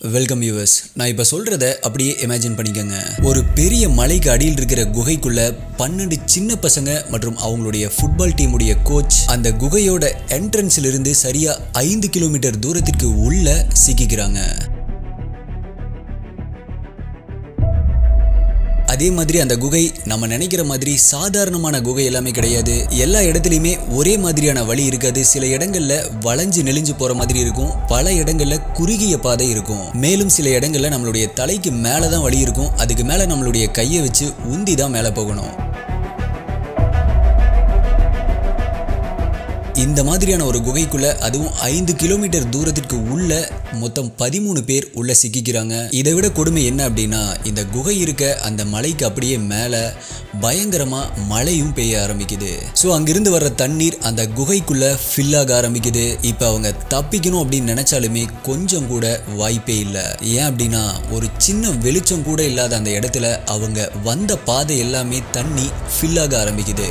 Welcome viewers நான் இப்போ சொல்கிறத அப்படியே இமேஜின் பண்ணிக்கோங்க ஒரு பெரிய மலைக்கு அடியில் இருக்கிற குகைக்குள்ள பன்னெண்டு சின்ன பசங்க மற்றும் அவங்களுடைய ஃபுட்பால் டீமுடைய கோச் அந்த குகையோட என்ட்ரன்ஸ்ல இருந்து சரியா ஐந்து கிலோமீட்டர் தூரத்திற்கு உள்ள சிக்கிக்கிறாங்க அதே மாதிரி அந்த குகை நம்ம நினைக்கிற மாதிரி சாதாரணமான குகை எல்லாமே கிடையாது எல்லா இடத்துலையுமே ஒரே மாதிரியான வழி இருக்காது சில இடங்கள்ல வளைஞ்சு நெளிஞ்சு போற மாதிரி இருக்கும் பல இடங்கள்ல குறுகிய பாதை இருக்கும் மேலும் சில இடங்கள்ல நம்மளுடைய தலைக்கு மேலே தான் வழி இருக்கும் அதுக்கு மேலே நம்மளுடைய கையை வச்சு உந்தி தான் மேலே போகணும் இந்த மாதிரியான ஒரு குகைக்குள்ள அதுவும் ஐந்து கிலோமீட்டர் தூரத்திற்கு உள்ள மொத்தம் பதிமூணு பேர் உள்ள சிக்கிக்கிறாங்க இதை விட கொடுமை என்ன அப்படின்னா இந்த குகை இருக்க அந்த மலைக்கு அப்படியே மேலே பயங்கரமா மழையும் பெய்ய ஆரம்பிக்குது ஸோ அங்கிருந்து வர்ற தண்ணீர் அந்த குகைக்குள்ள ஃபில் ஆக ஆரம்பிக்குது இப்போ அவங்க தப்பிக்கணும் அப்படின்னு நினைச்சாலுமே கொஞ்சம் கூட வாய்ப்பே இல்லை ஏன் அப்படின்னா ஒரு சின்ன வெளிச்சம் கூட இல்லாத அந்த இடத்துல அவங்க வந்த பாதை எல்லாமே தண்ணி ஃபில் ஆக ஆரம்பிக்குது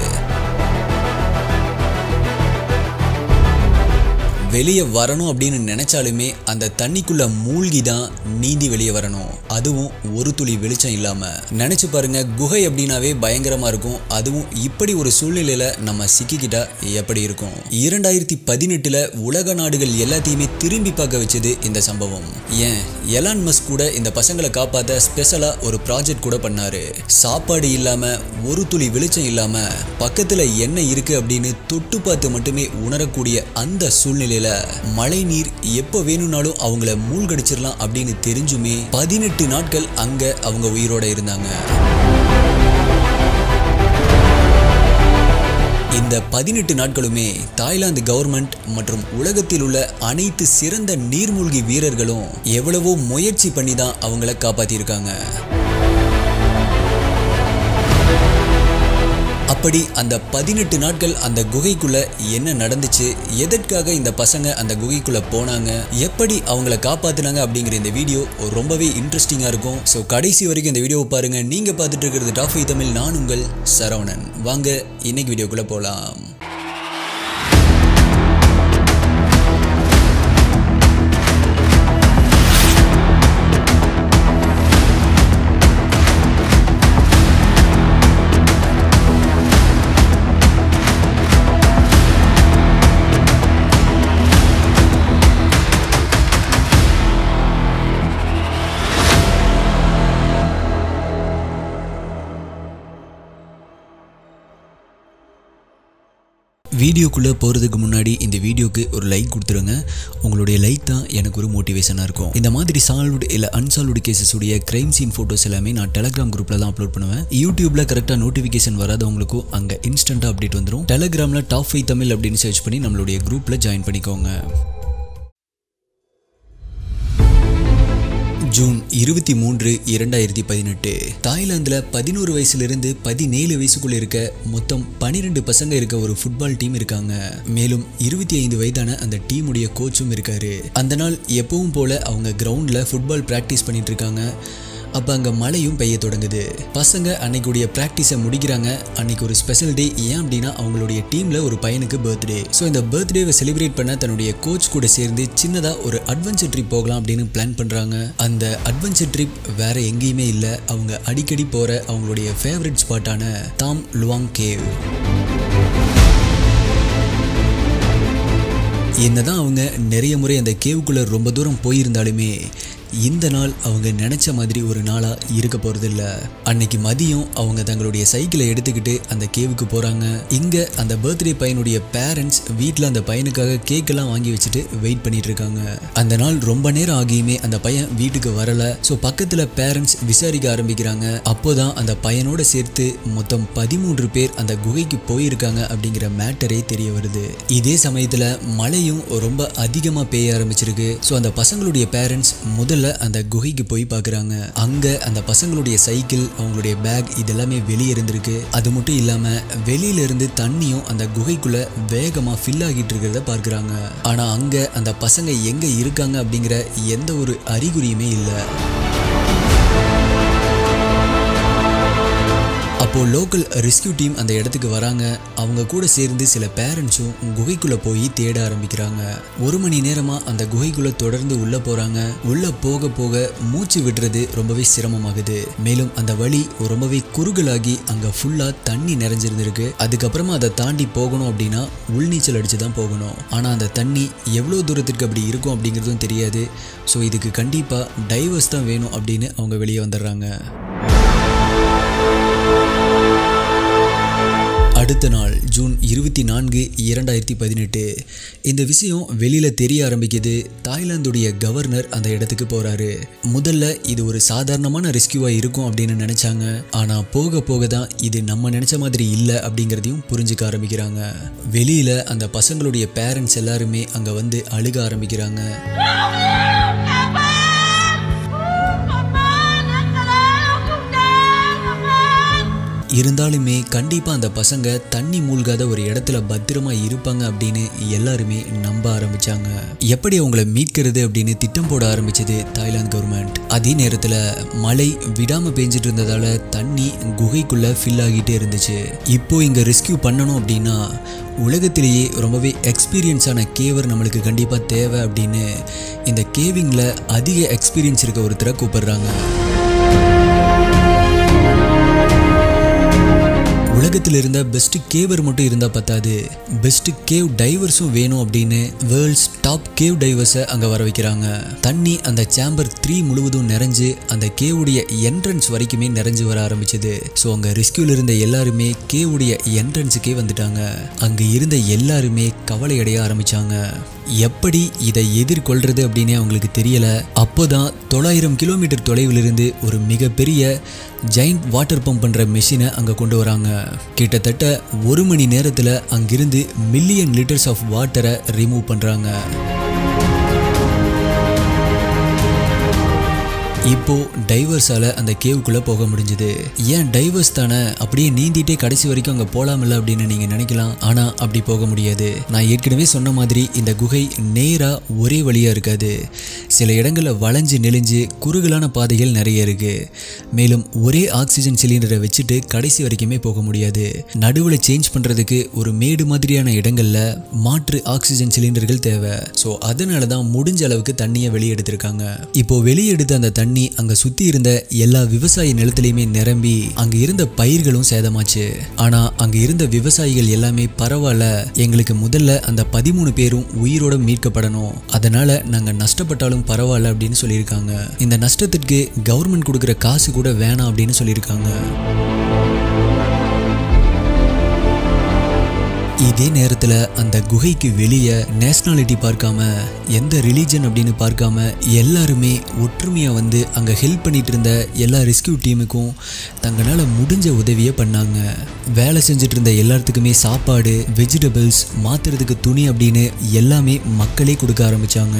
வெளியே வரணும் அப்படின்னு நினைச்சாலுமே அந்த தண்ணிக்குள்ள மூழ்கி தான் நீந்தி வெளியே வரணும் அதுவும் ஒரு துளி வெளிச்சம் இல்லாம நினைச்சு பாருங்க குகை அப்படின்னாவே பயங்கரமா இருக்கும் அதுவும் இப்படி ஒரு சூழ்நிலையில நம்ம சிக்கிக்கிட்டா எப்படி இருக்கும் இரண்டாயிரத்தி பதினெட்டுல உலக நாடுகள் எல்லாத்தையுமே திரும்பி பார்க்க வச்சது இந்த சம்பவம் ஏன் எலான் மஸ்க் கூட இந்த பசங்களை காப்பாத்த ஸ்பெஷலா ஒரு ப்ராஜெக்ட் கூட பண்ணாரு சாப்பாடு இல்லாம ஒரு துளி வெளிச்சம் இல்லாம பக்கத்துல என்ன இருக்கு அப்படின்னு தொட்டு பார்த்து மட்டுமே உணரக்கூடிய அந்த சூழ்நிலையில மழை நீர் எப்போ வேணும்னாலும் அவங்கள மூழ்கடிச்சிடலாம் அப்படின்னு தெரிஞ்சுமே பதினெட்டு நாட்கள் அங்க அவங்க உயிரோட இருந்தாங்க இந்த பதினெட்டு நாட்களுமே தாய்லாந்து கவர்மெண்ட் மற்றும் உலகத்தில் உள்ள அனைத்து சிறந்த நீர்மூழ்கி வீரர்களும் எவ்வளவோ முயற்சி பண்ணி தான் அவங்கள காப்பாத்திருக்காங்க அப்படி அந்த பதினெட்டு நாட்கள் அந்த குகைக்குள்ள என்ன நடந்துச்சு எதற்காக இந்த பசங்க அந்த குகைக்குள்ள போனாங்க எப்படி அவங்கள காப்பாத்துனாங்க அப்படிங்கிற இந்த வீடியோ ரொம்பவே இன்ட்ரெஸ்டிங்கா இருக்கும் ஸோ கடைசி வரைக்கும் இந்த வீடியோவை பாருங்க நீங்க பார்த்துட்டு இருக்கிறது டாஃபி தமிழ் நான் உங்கள் சரவணன் வாங்க இன்னைக்கு வீடியோக்குள்ள போலாம் வீடியோக்குள்ளே போகிறதுக்கு முன்னாடி இந்த வீடியோக்கு ஒரு லைக் கொடுத்துருங்க உங்களுடைய லைக் தான் எனக்கு ஒரு மோட்டிவேஷனாக இருக்கும் இந்த மாதிரி சால்வ்டு இல்லை அன்சால்வ்டு கேசஸ் உடைய கிரைம் சீன் ஃபோட்டோஸ் எல்லாமே நான் டெலகிராம் குரூப்பில் தான் அப்லோட் பண்ணுவேன் யூடியூப்பில் கரெக்டாக நோட்டிஃபிகேஷன் வராதவங்களுக்கும் அங்கே இன்ஸ்டண்ட்டாக அப்டேட் வந்துடும் டெலகிராமில் டாப் ஃபைவ் தமிழ் அப்படின்னு சர்ச் பண்ணி நம்மளுடைய குரூப்பில் ஜாயின் பண்ணிக்கோங்க ஜூன் இருபத்தி மூன்று இரண்டாயிரத்தி பதினெட்டு தாய்லாந்தில் பதினோரு வயசுலேருந்து பதினேழு வயசுக்குள்ள இருக்க மொத்தம் பனிரெண்டு பசங்க இருக்க ஒரு ஃபுட்பால் டீம் இருக்காங்க மேலும் இருபத்தி ஐந்து வயதான அந்த டீமுடைய கோச்சும் இருக்காரு அந்த நாள் எப்பவும் போல அவங்க கிரவுண்டில் ஃபுட்பால் ப்ராக்டிஸ் பண்ணிட்டு இருக்காங்க அப்போ அங்கே மழையும் பெய்ய தொடங்குது பசங்க அன்னைக்குடைய ப்ராக்டிஸை முடிக்கிறாங்க அன்னைக்கு ஒரு ஸ்பெஷல் டே ஏன் அப்படின்னா அவங்களுடைய டீமில் ஒரு பையனுக்கு பர்த்டே ஸோ இந்த பர்த்டேவை செலிப்ரேட் பண்ண தன்னுடைய கோச் கூட சேர்ந்து சின்னதாக ஒரு அட்வென்ச்சர் ட்ரிப் போகலாம் அப்படின்னு பிளான் பண்ணுறாங்க அந்த அட்வென்ச்சர் ட்ரிப் வேற எங்கேயுமே இல்லை அவங்க அடிக்கடி போகிற அவங்களுடைய ஃபேவரட் ஸ்பாட்டான தாம் லுவாங் கேவ் என்னதான் அவங்க நிறைய முறை அந்த கேவுக்குள்ளே ரொம்ப தூரம் போயிருந்தாலுமே இந்த நாள் அவங்க நினச்ச மாதிரி ஒரு நாளாக இருக்க போகிறதில்ல அன்னைக்கு மதியம் அவங்க தங்களுடைய சைக்கிளை எடுத்துக்கிட்டு அந்த கேவுக்கு போகிறாங்க இங்கே அந்த பர்த்டே பையனுடைய பேரண்ட்ஸ் வீட்டில் அந்த பையனுக்காக கேக்கெல்லாம் வாங்கி வச்சுட்டு வெயிட் பண்ணிட்டு இருக்காங்க அந்த நாள் ரொம்ப நேரம் ஆகியுமே அந்த பையன் வீட்டுக்கு வரல ஸோ பக்கத்தில் பேரண்ட்ஸ் விசாரிக்க ஆரம்பிக்கிறாங்க அப்போதான் அந்த பையனோட சேர்த்து மொத்தம் பதிமூன்று பேர் அந்த குகைக்கு போயிருக்காங்க அப்படிங்கிற மேட்டரே தெரிய வருது இதே சமயத்தில் மழையும் ரொம்ப அதிகமாக பெய்ய ஆரம்பிச்சிருக்கு ஸோ அந்த பசங்களுடைய பேரண்ட்ஸ் முதல்ல அந்த குகைக்கு போய் பார்க்குறாங்க அங்கே அந்த பசங்களுடைய சைக்கிள் அவங்களுடைய பேக் இதெல்லாமே வெளியே இருந்திருக்கு அது மட்டும் இல்லாமல் வெளியில இருந்து தண்ணியும் அந்த குகைக்குள்ள வேகமாக ஃபில் ஆகிட்டு இருக்கிறத பார்க்குறாங்க ஆனால் அங்கே அந்த பசங்க எங்கே இருக்காங்க அப்படிங்கிற எந்த ஒரு அறிகுறியுமே இல்லை அப்போ லோக்கல் ரெஸ்கியூ டீம் அந்த இடத்துக்கு வராங்க அவங்க கூட சேர்ந்து சில பேரண்ட்ஸும் குகைக்குள்ள போய் தேட ஆரம்பிக்கிறாங்க ஒரு மணி நேரமா அந்த குகைக்குள்ள தொடர்ந்து உள்ள போறாங்க உள்ள போக போக மூச்சு விடுறது ரொம்பவே சிரமமாகுது மேலும் அந்த வழி ரொம்பவே குறுகலாகி அங்க ஃபுல்லா தண்ணி நிறைஞ்சிருந்திருக்கு அதுக்கப்புறமா அதை தாண்டி போகணும் அப்படின்னா உள்நீச்சல் அடிச்சு தான் போகணும் ஆனா அந்த தண்ணி எவ்வளோ தூரத்திற்கு அப்படி இருக்கும் அப்படிங்கிறதும் தெரியாது ஸோ இதுக்கு கண்டிப்பா டைவர்ஸ் தான் வேணும் அப்படின்னு அவங்க வெளியே வந்துடுறாங்க அடுத்த நாள் ஜூன் இருபத்தி நான்கு இரண்டாயிரத்தி பதினெட்டு இந்த விஷயம் வெளியில் தெரிய ஆரம்பிக்குது தாய்லாந்துடைய கவர்னர் அந்த இடத்துக்கு போகிறாரு முதல்ல இது ஒரு சாதாரணமான ரெஸ்கியூவாக இருக்கும் அப்படின்னு நினச்சாங்க ஆனால் போக போக தான் இது நம்ம நினச்ச மாதிரி இல்லை அப்படிங்கிறதையும் புரிஞ்சுக்க ஆரம்பிக்கிறாங்க வெளியில் அந்த பசங்களுடைய பேரண்ட்ஸ் எல்லாருமே அங்கே வந்து அழுக ஆரம்பிக்கிறாங்க இருந்தாலுமே கண்டிப்பாக அந்த பசங்க தண்ணி மூழ்காத ஒரு இடத்துல பத்திரமா இருப்பாங்க அப்படின்னு எல்லாருமே நம்ப ஆரம்பிச்சாங்க எப்படி அவங்கள மீட்கிறது அப்படின்னு திட்டம் போட ஆரம்பிச்சது தாய்லாந்து கவர்மெண்ட் அதே நேரத்தில் மழை விடாம பெஞ்சிட்டு இருந்ததால தண்ணி குகைக்குள்ள ஃபில் ஆகிட்டே இருந்துச்சு இப்போ இங்க ரெஸ்கியூ பண்ணணும் அப்படின்னா உலகத்திலேயே ரொம்பவே எக்ஸ்பீரியன்ஸான கேவர் நம்மளுக்கு கண்டிப்பாக தேவை அப்படின்னு இந்த கேவிங்கில் அதிக எக்ஸ்பீரியன்ஸ் இருக்க ஒருத்தரை கூப்பிடுறாங்க உலகத்தில் இருந்த பெஸ்ட் கேவர் மட்டும் இருந்தால் பத்தாது பெஸ்ட் கேவ் டைவர்ஸும் வேணும் அப்படின்னு வேர்ல்ட்ஸ் டாப் கேவ் டைவர்ஸை அங்கே வர வைக்கிறாங்க தண்ணி அந்த சேம்பர் த்ரீ முழுவதும் நிறைஞ்சு அந்த கேவுடைய என்ட்ரன்ஸ் வரைக்குமே நிறைஞ்சு வர ஆரம்பிச்சது ஸோ அங்கே ரெஸ்கியூல இருந்த எல்லாருமே கேவுடைய என்ட்ரன்ஸுக்கே வந்துட்டாங்க அங்கே இருந்த எல்லாருமே கவலையடைய ஆரம்பிச்சாங்க எப்படி இதை எதிர்கொள்றது அப்படின்னு அவங்களுக்கு தெரியல அப்போதான் தொள்ளாயிரம் கிலோமீட்டர் தொலைவில் இருந்து ஒரு மிகப்பெரிய ஜெயிண்ட் வாட்டர் பம்ப் பண்ற மெஷினை அங்க கொண்டு வராங்க கிட்டத்தட்ட ஒரு மணி நேரத்துல அங்கிருந்து மில்லியன் லிட்டர்ஸ் ஆஃப் வாட்டரை ரிமூவ் பண்றாங்க இப்போ டைவர்ஸால அந்த கேவுக்குள்ள போக முடிஞ்சது ஏன் டைவர்ஸ் தானே அப்படியே நீந்திட்டே கடைசி வரைக்கும் அங்க போலாம்ல அப்படின்னு நீங்க நினைக்கலாம் ஆனா அப்படி போக முடியாது நான் ஏற்கனவே சொன்ன மாதிரி இந்த குகை நேரா ஒரே வழியா இருக்காது சில இடங்கள்ல வளைஞ்சு நெளிஞ்சு குறுகலான பாதைகள் நிறைய இருக்கு மேலும் ஒரே ஆக்சிஜன் சிலிண்டரை வச்சுட்டு கடைசி வரைக்குமே போக முடியாது நடுவில் சேஞ்ச் பண்றதுக்கு ஒரு மேடு மாதிரியான இடங்கள்ல மாற்று ஆக்சிஜன் சிலிண்டர்கள் தேவை ஸோ அதனால தான் முடிஞ்ச அளவுக்கு தண்ணியை வெளியெடுத்திருக்காங்க இப்போ வெளியெடுத்த அந்த தண்ணி அங்க சுத்தி இருந்த எல்லா விவசாய நிலத்திலையுமே நிரம்பி அங்க இருந்த பயிர்களும் சேதமாச்சு ஆனா அங்க இருந்த விவசாயிகள் எல்லாமே பரவாயில்ல எங்களுக்கு முதல்ல அந்த பதிமூணு பேரும் உயிரோட மீட்கப்படணும் அதனால நாங்க நஷ்டப்பட்டாலும் பரவாயில்ல அப்படின்னு சொல்லியிருக்காங்க இந்த நஷ்டத்திற்கு கவர்மெண்ட் கொடுக்குற காசு கூட வேணாம் அப்படின்னு சொல்லியிருக்காங்க இதே நேரத்தில் அந்த குகைக்கு வெளியே நேஷ்னாலிட்டி பார்க்காம எந்த ரிலீஜன் அப்படின்னு பார்க்காம எல்லாருமே ஒற்றுமையாக வந்து அங்கே ஹெல்ப் பண்ணிட்டு இருந்த எல்லா ரெஸ்கியூ டீமுக்கும் தங்களால் முடிஞ்ச உதவியை பண்ணாங்க வேலை செஞ்சுட்டு இருந்த எல்லாத்துக்குமே சாப்பாடு வெஜிடபிள்ஸ் மாத்துறதுக்கு துணி அப்படின்னு எல்லாமே மக்களே கொடுக்க ஆரம்பிச்சாங்க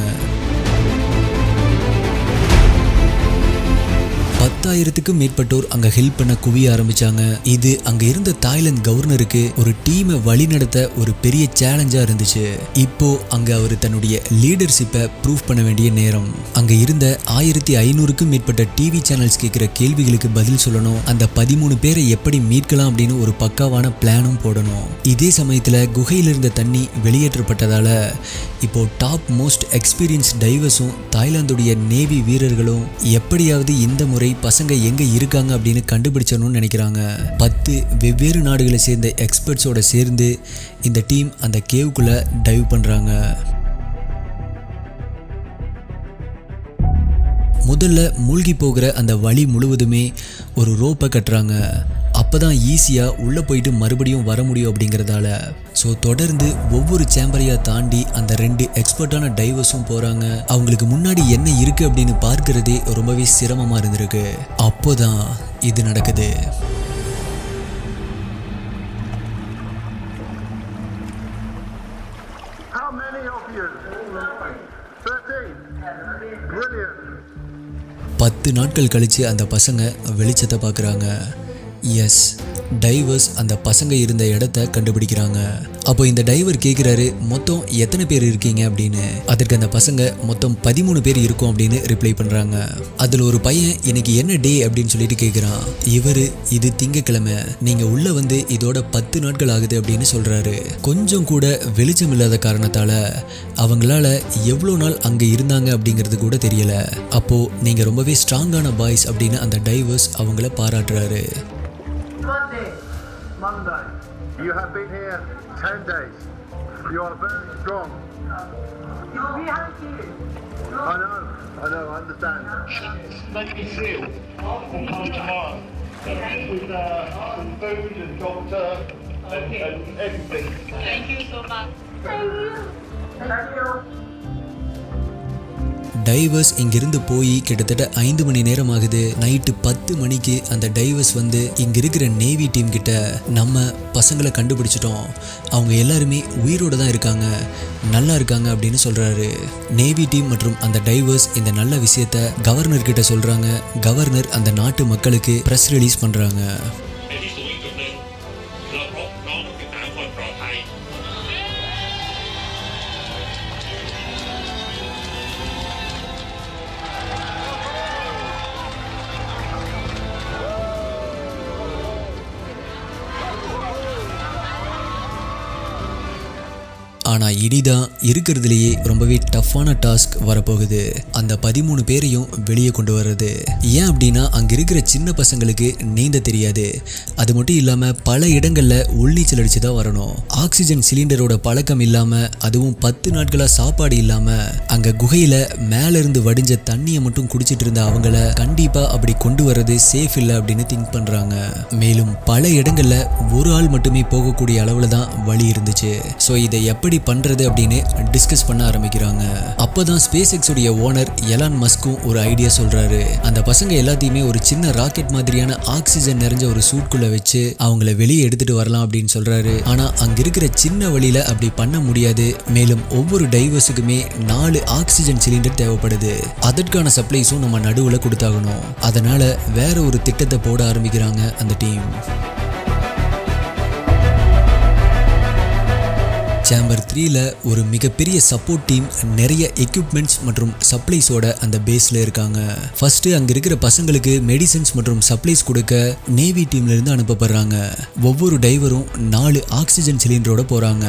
பத்தாயிரத்துக்கும் மேற்பட்டோர் அங்க ஹெல்ப் பண்ண குவிய ஆரம்பிச்சாங்க இது அங்க இருந்த தாய்லாந்து கவர்னருக்கு ஒரு டீமை வழிநடத்த ஒரு பெரிய சேலஞ்சா இருந்துச்சு இப்போ அங்க அவர் தன்னுடைய லீடர்ஷிப்பை ப்ரூவ் பண்ண வேண்டிய நேரம் அங்க இருந்த ஆயிரத்தி ஐநூறுக்கும் மேற்பட்ட டிவி சேனல்ஸ் கேட்கிற கேள்விகளுக்கு பதில் சொல்லணும் அந்த பதிமூணு பேரை எப்படி மீட்கலாம் அப்படின்னு ஒரு பக்காவான பிளானும் போடணும் இதே சமயத்துல குகையில இருந்த தண்ணி வெளியேற்றப்பட்டதால இப்போ டாப் மோஸ்ட் எக்ஸ்பீரியன்ஸ் டைவர்ஸும் தாய்லாந்துடைய நேவி வீரர்களும் எப்படியாவது இந்த முறை பசங்க எங்க இருக்காங்க அப்படின்னு கண்டுபிடிச்சணும்னு நினைக்கிறாங்க பத்து வெவ்வேறு நாடுகளை சேர்ந்த எக்ஸ்பர்ட்ஸோட சேர்ந்து இந்த டீம் அந்த கேவுக்குள்ள டைவ் பண்றாங்க முதல்ல மூழ்கி போகிற அந்த வழி முழுவதுமே ஒரு ரோப்பை கட்டுறாங்க அப்பதான் ஈஸியா உள்ள போயிட்டு மறுபடியும் வர முடியும் அப்படிங்கிறதால ஸோ தொடர்ந்து ஒவ்வொரு சேம்பரையா தாண்டி அந்த ரெண்டு எக்ஸ்பர்ட்டான டைவர்ஸும் போறாங்க அவங்களுக்கு முன்னாடி என்ன இருக்கு அப்படின்னு பார்க்கறதே ரொம்பவே சிரமமா இருந்திருக்கு அப்போதான் இது நடக்குது How many of you? 13. Brilliant. பத்து நாட்கள் கழிச்சு அந்த பசங்க வெளிச்சத்தை பார்க்குறாங்க எஸ் டைவர்ஸ் அந்த பசங்க இருந்த இடத்த கண்டுபிடிக்கிறாங்க அப்போ இந்த டைவர் கேட்குறாரு மொத்தம் எத்தனை பேர் இருக்கீங்க அப்படின்னு அதற்கு அந்த பசங்க மொத்தம் பதிமூணு பேர் இருக்கோம் அப்படின்னு ரிப்ளை பண்ணுறாங்க அதில் ஒரு பையன் இன்னைக்கு என்ன டே அப்படின்னு சொல்லிட்டு கேட்குறான் இவர் இது திங்கக்கிழமை நீங்கள் உள்ளே வந்து இதோட பத்து நாட்கள் ஆகுது அப்படின்னு சொல்கிறாரு கொஞ்சம் கூட வெளிச்சம் இல்லாத காரணத்தால் அவங்களால எவ்வளோ நாள் அங்கே இருந்தாங்க அப்படிங்கிறது கூட தெரியல அப்போது நீங்கள் ரொம்பவே ஸ்ட்ராங்கான பாய்ஸ் அப்படின்னு அந்த டைவர்ஸ் அவங்கள பாராட்டுறாரு Monday. Monday. You have been here 10 days. You are very strong. We have you. I know, I know, I understand. Navy SEAL will come tomorrow with uh, some food and doctor and, and everything. Thank you so much. Thank you. Thank you. Divers இங்கிருந்து போய் கிட்டத்தட்ட ஐந்து மணி நேரம் ஆகுது night பத்து மணிக்கு அந்த divorce வந்து இங்க இருக்கிற நேவி டீம் கிட்ட நம்ம பசங்களை கண்டுபிடிச்சிட்டோம் அவங்க எல்லாருமே உயிரோட தான் இருக்காங்க நல்லா இருக்காங்க அப்படின்னு சொல்றாரு நேவி டீம் மற்றும் அந்த டைவர்ஸ் இந்த நல்ல விஷயத்த கவர்னர் கிட்ட சொல்றாங்க கவர்னர் அந்த நாட்டு மக்களுக்கு ப்ரெஸ் ரிலீஸ் பண்றாங்க ในที่สุดอีกจุดหนึ่งเราพบน้องสิบสามคนปลอดภัย ஆனால் இனிதான் இருக்கிறதுலையே ரொம்பவே டஃப்பான டாஸ்க் வரப்போகுது அந்த பதிமூணு பேரையும் வெளியே கொண்டு வர்றது ஏன் அப்படின்னா அங்கே இருக்கிற சின்ன பசங்களுக்கு நீந்த தெரியாது அது மட்டும் இல்லாமல் பல இடங்களில் உள்நீச்சல் அடிச்சு தான் வரணும் ஆக்சிஜன் சிலிண்டரோட பழக்கம் இல்லாமல் அதுவும் பத்து நாட்களாக சாப்பாடு இல்லாமல் அங்கே குகையில் மேலேருந்து வடிஞ்ச தண்ணியை மட்டும் குடிச்சிட்டு இருந்த அவங்கள கண்டிப்பாக அப்படி கொண்டு வர்றது சேஃப் இல்லை அப்படின்னு திங்க் பண்ணுறாங்க மேலும் பல இடங்களில் ஒரு ஆள் மட்டுமே போகக்கூடிய அளவில் தான் வழி இருந்துச்சு ஸோ இதை எப்படி பண்ணுறது அப்படின்னு டிஸ்கஸ் பண்ண ஆரம்பிக்கிறாங்க அப்போ தான் ஸ்பேஸ் எக்ஸுடைய ஓனர் எலான் மஸ்கும் ஒரு ஐடியா சொல்கிறாரு அந்த பசங்க எல்லாத்தையுமே ஒரு சின்ன ராக்கெட் மாதிரியான ஆக்சிஜன் நிறைஞ்ச ஒரு சூட்குள்ளே வச்சு அவங்கள வெளியே எடுத்துட்டு வரலாம் அப்படின்னு சொல்கிறாரு ஆனால் அங்கே இருக்கிற சின்ன வழியில் அப்படி பண்ண முடியாது மேலும் ஒவ்வொரு டைவர்ஸுக்குமே நாலு ஆக்சிஜன் சிலிண்டர் தேவைப்படுது அதற்கான சப்ளைஸும் நம்ம நடுவில் கொடுத்தாகணும் அதனால வேற ஒரு திட்டத்தை போட ஆரம்பிக்கிறாங்க அந்த டீம் சேம்பர் த்ரீல ஒரு மிகப்பெரிய சப்போர்ட் டீம் நிறைய எக்யூப்மெண்ட்ஸ் மற்றும் சப்ளைஸோட அந்த பேஸில் இருக்காங்க ஃபர்ஸ்ட் அங்கே இருக்கிற பசங்களுக்கு மெடிசன்ஸ் மற்றும் சப்ளைஸ் கொடுக்க நேவி டீம்ல இருந்து அனுப்பப்படுறாங்க ஒவ்வொரு டைவரும் நாலு ஆக்சிஜன் சிலிண்டரோட போறாங்க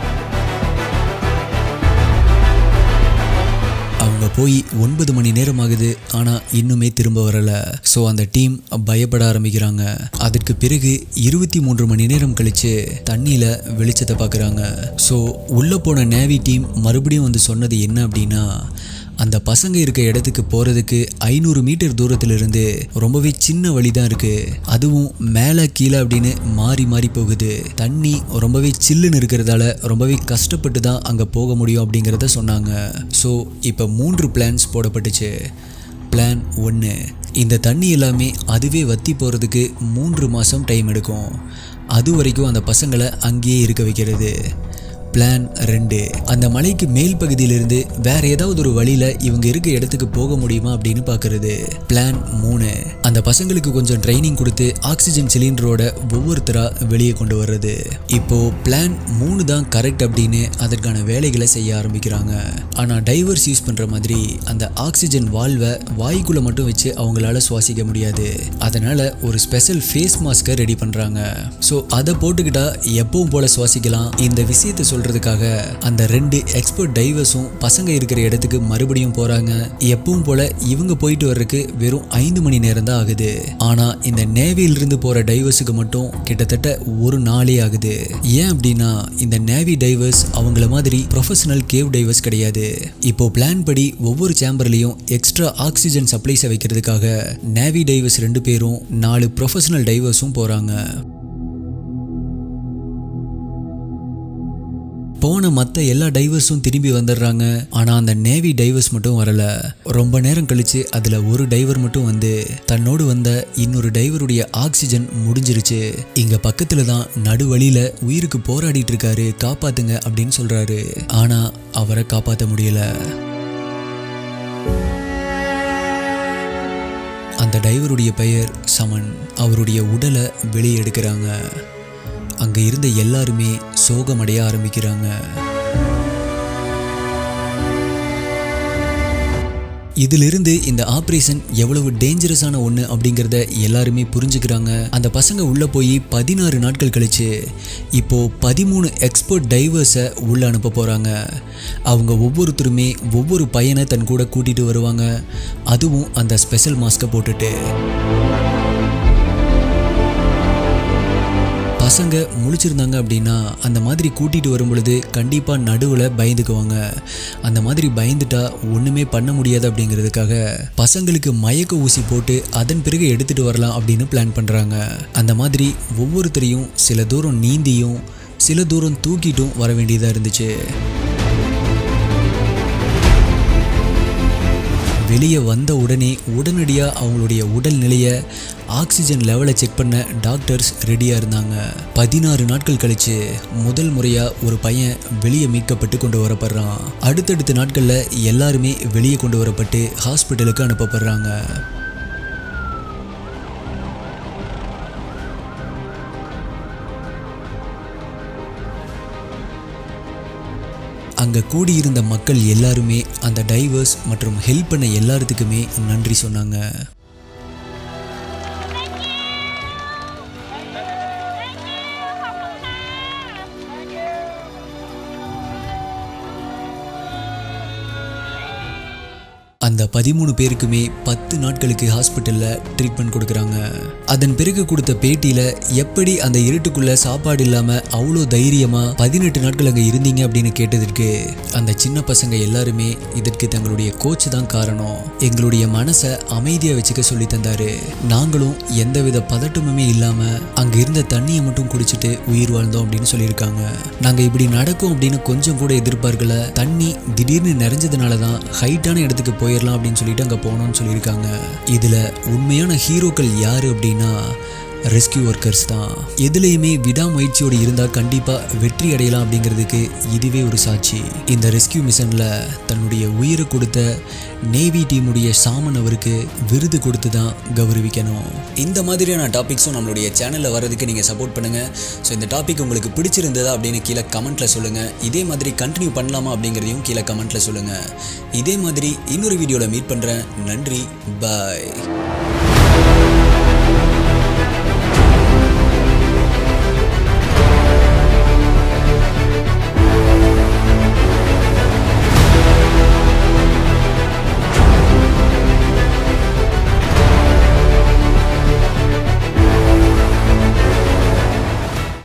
அவங்க போய் ஒன்பது மணி நேரம் ஆகுது ஆனால் இன்னுமே திரும்ப வரல ஸோ அந்த டீம் பயப்பட ஆரம்பிக்கிறாங்க அதற்கு பிறகு இருபத்தி மூன்று மணி நேரம் கழிச்சு தண்ணியில் வெளிச்சத்தை பார்க்குறாங்க ஸோ உள்ளே போன நேவி டீம் மறுபடியும் வந்து சொன்னது என்ன அப்படின்னா அந்த பசங்க இருக்க இடத்துக்கு போகிறதுக்கு ஐநூறு மீட்டர் தூரத்திலிருந்து ரொம்பவே சின்ன வழி தான் இருக்குது அதுவும் மேலே கீழே அப்படின்னு மாறி மாறி போகுது தண்ணி ரொம்பவே சில்லுன்னு இருக்கிறதால ரொம்பவே கஷ்டப்பட்டு தான் அங்கே போக முடியும் அப்படிங்கிறத சொன்னாங்க ஸோ இப்போ மூன்று பிளான்ஸ் போடப்பட்டுச்சு பிளான் ஒன்று இந்த தண்ணி எல்லாமே அதுவே வத்தி போகிறதுக்கு மூன்று மாதம் டைம் எடுக்கும் அது வரைக்கும் அந்த பசங்களை அங்கேயே இருக்க வைக்கிறது பிளான் ரெண்டு அந்த மலைக்கு மேல் பகுதியிலிருந்து வேற ஏதாவது ஒரு வழியில இவங்க இருக்க இடத்துக்கு போக முடியுமா அப்படின்னு பார்க்கறது பிளான் மூணு அந்த பசங்களுக்கு கொஞ்சம் ட்ரைனிங் கொடுத்து ஆக்சிஜன் சிலிண்டரோட ஒவ்வொருத்தரா வெளியே கொண்டு வர்றது இப்போ பிளான் மூணு தான் கரெக்ட் அப்படின்னு அதற்கான வேலைகளை செய்ய ஆரம்பிக்கிறாங்க ஆனா டைவர்ஸ் யூஸ் பண்ற மாதிரி அந்த ஆக்சிஜன் வால்வை வாய்க்குள்ள மட்டும் வச்சு அவங்களால சுவாசிக்க முடியாது அதனால ஒரு ஸ்பெஷல் ஃபேஸ் மாஸ்கை ரெடி பண்றாங்க ஸோ அதை போட்டுக்கிட்டா எப்பவும் போல சுவாசிக்கலாம் இந்த விஷயத்தை சொல்றதுக்காக அந்த ரெண்டு எக்ஸ்பர்ட் டைவர்ஸும் பசங்க இருக்கிற இடத்துக்கு மறுபடியும் போறாங்க எப்பவும் போல இவங்க போயிட்டு வர்றதுக்கு வெறும் ஐந்து மணி நேரம் தான் ஆகுது ஆனா இந்த நேவியில இருந்து போற டைவர்ஸுக்கு மட்டும் கிட்டத்தட்ட ஒரு நாளே ஆகுது ஏன் அப்படின்னா இந்த நேவி டைவர்ஸ் அவங்கள மாதிரி ப்ரொஃபஷனல் கேவ் டைவர்ஸ் கிடையாது இப்போ பிளான் படி ஒவ்வொரு சேம்பர்லையும் எக்ஸ்ட்ரா ஆக்சிஜன் சப்ளைஸை வைக்கிறதுக்காக நேவி டைவர்ஸ் ரெண்டு பேரும் நாலு ப்ரொஃபஷனல் டைவர்ஸும் போறாங்க போன மற்ற எல்லா டைவர்ஸும் திரும்பி வந்துடுறாங்க ஆனால் அந்த நேவி டைவர்ஸ் மட்டும் வரல ரொம்ப நேரம் கழிச்சு அதில் ஒரு டைவர் மட்டும் வந்து தன்னோடு வந்த இன்னொரு டைவருடைய ஆக்சிஜன் முடிஞ்சிருச்சு இங்க பக்கத்துல தான் நடுவழியில உயிருக்கு போராடிட்டு இருக்காரு காப்பாத்துங்க அப்படின்னு சொல்றாரு ஆனா அவரை காப்பாற்ற முடியல அந்த டைவருடைய பெயர் சமன் அவருடைய உடலை வெளியே எடுக்கிறாங்க அங்கே இருந்த எல்லாருமே சோகமடைய ஆரம்பிக்கிறாங்க இதிலிருந்து இந்த ஆப்ரேஷன் எவ்வளவு டேஞ்சரஸான ஒன்று அப்படிங்கிறத எல்லாருமே புரிஞ்சுக்கிறாங்க அந்த பசங்க உள்ளே போய் பதினாறு நாட்கள் கழிச்சு இப்போ பதிமூணு எக்ஸ்பர்ட் டைவர்ஸை உள்ள அனுப்ப போகிறாங்க அவங்க ஒவ்வொருத்தருமே ஒவ்வொரு பையனை தன் கூட கூட்டிகிட்டு வருவாங்க அதுவும் அந்த ஸ்பெஷல் மாஸ்க்கை போட்டுட்டு பசங்க முழிச்சிருந்தாங்க அப்படின்னா அந்த மாதிரி கூட்டிகிட்டு வரும் பொழுது கண்டிப்பாக நடுவில் பயந்துக்குவாங்க அந்த மாதிரி பயந்துட்டா ஒன்றுமே பண்ண முடியாது அப்படிங்கிறதுக்காக பசங்களுக்கு மயக்க ஊசி போட்டு அதன் பிறகு எடுத்துகிட்டு வரலாம் அப்படின்னு பிளான் பண்ணுறாங்க அந்த மாதிரி ஒவ்வொருத்தரையும் சில தூரம் நீந்தியும் சில தூரம் தூக்கிட்டும் வர வேண்டியதாக இருந்துச்சு வெளியே வந்த உடனே உடனடியாக அவங்களுடைய உடல் நிலையை ஆக்சிஜன் லெவலை செக் பண்ண டாக்டர்ஸ் ரெடியாக இருந்தாங்க பதினாறு நாட்கள் கழிச்சு முதல் முறையாக ஒரு பையன் வெளியே மீட்கப்பட்டு கொண்டு வரப்படுறான் அடுத்தடுத்த நாட்களில் எல்லாருமே வெளியே கொண்டு வரப்பட்டு ஹாஸ்பிட்டலுக்கு அனுப்பப்படுறாங்க அங்கே கூடியிருந்த மக்கள் எல்லாருமே அந்த டைவர்ஸ் மற்றும் ஹெல்ப் பண்ண எல்லாத்துக்குமே நன்றி சொன்னாங்க அந்த பதிமூணு பேருக்குமே பத்து நாட்களுக்கு ஹாஸ்பிட்டலில் ட்ரீட்மெண்ட் கொடுக்குறாங்க அதன் பிறகு கொடுத்த பேட்டியில் எப்படி அந்த இருட்டுக்குள்ள சாப்பாடு இல்லாமல் அவ்வளோ தைரியமாக பதினெட்டு நாட்கள் அங்கே இருந்தீங்க அப்படின்னு கேட்டதற்கு அந்த சின்ன பசங்க எல்லாருமே இதற்கு தங்களுடைய கோச் தான் காரணம் எங்களுடைய மனசை அமைதியாக வச்சுக்க சொல்லி தந்தாரு நாங்களும் எந்தவித பதட்டமுமே இல்லாமல் அங்கே இருந்த தண்ணியை மட்டும் குடிச்சிட்டு உயிர் வாழ்ந்தோம் அப்படின்னு சொல்லியிருக்காங்க நாங்கள் இப்படி நடக்கும் அப்படின்னு கொஞ்சம் கூட எதிர்பார்க்கல தண்ணி திடீர்னு நிறைஞ்சதுனால தான் ஹைட்டான இடத்துக்கு போயிடலாம் அப்படின்னு சொல்லிட்டு அங்கே போனோம்னு சொல்லியிருக்காங்க இதில் உண்மையான ஹீரோக்கள் யார் அப்படின்னா ரெஸ்கியூ ஒர்க்கர்ஸ் தான் எதுலேயுமே விடாமுயற்சியோடு இருந்தால் கண்டிப்பாக வெற்றி அடையலாம் அப்படிங்கிறதுக்கு இதுவே ஒரு சாட்சி இந்த ரெஸ்கியூ மிஷனில் தன்னுடைய உயிரை கொடுத்த நேவி டீமுடைய சாமன் அவருக்கு விருது கொடுத்து தான் கௌரவிக்கணும் இந்த மாதிரியான டாபிக்ஸும் நம்மளுடைய சேனலில் வர்றதுக்கு நீங்கள் சப்போர்ட் பண்ணுங்கள் ஸோ இந்த டாபிக் உங்களுக்கு பிடிச்சிருந்ததா அப்படின்னு கீழே கமெண்ட்டில் சொல்லுங்கள் இதே மாதிரி கண்டினியூ பண்ணலாமா அப்படிங்கிறதையும் கீழே கமெண்ட்டில் சொல்லுங்கள் இதே மாதிரி இன்னொரு வீடியோவில் மீட் பண்ணுறேன் நன்றி பாய்